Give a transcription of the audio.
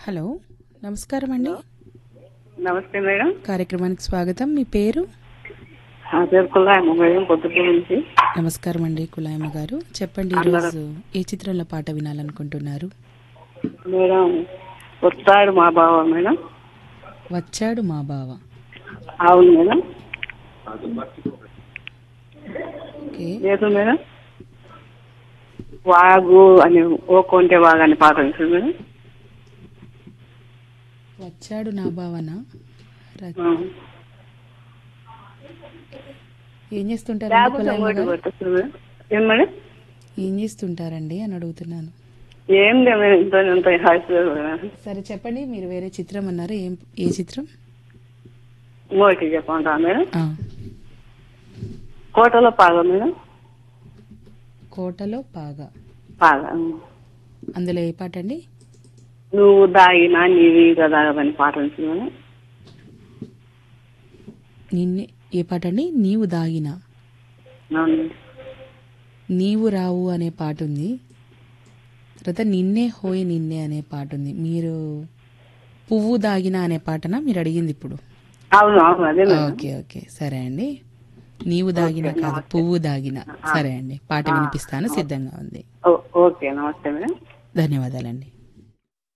Hello నమస్కారం అండి నమస్తే మేడం కార్యక్రమానికి స్వాగతం మీ పేరు నా పేరు కుల్లాయమ్మ మేడం పొద్దుటూరు నుంచి నమస్కారం అండి కులాయమ్మ గారు చెప్పండి ఈరోజు ఏ చిత్రంలో పాట వినాలనుకుంటున్నారు మేడం వస్తాడు మా బావ మేడం వచ్చాడు మా బావ అవును మేడం ఓకే లేదు మేడం వాగు అని ఓ కొంటే వాగు అని పాట ఉంటుంది మేడం వచ్చాడు నా భావన ర- ఆ. ఏం చేస్తుంటారండి లేకపోతే కులాయమ్మ ఓటు గారు కొట్టేస్తుంది మేడం ఏం మేడం ఏం చేస్తుంటారండి అని అడుగుతున్నాను ఏం లేదు మేడం ఇంత ఇంత హాస్పిటల్ సరే చెప్పండి మీరు వేరే చిత్రం అన్నారు ఏం ఏ చిత్రం మోటి చెప్పంటా మేడం ఆ, కోటలో పాగా మేడం కోటలో పాగా పాగా అందులో ఏ పాట అండి నువ్వు దాగినా నీవి దాగదని పాట ఉంటుంది మేడం నిన్నే ఏ పాట అండి నీవు దాగిన అవును నీవు రావు అనే పాట ఉంది తర్వాత నిన్నే హోయ్ నిన్నే అనే పాట ఉంది మీరు పువ్వు దాగిన అనే పాటనా మీరు అడిగింది ఇప్పుడు అవును అవును అదే మేడం ఓకే ఓకే సరే అండి నీవు దాగిన కాదు పువ్వు దాగిన సరే అండి పాట వినిపిస్తాను సిద్ధంగా ఉంది ఓ- ఓకే నమస్తే మేడం ధన్యవాదాలండి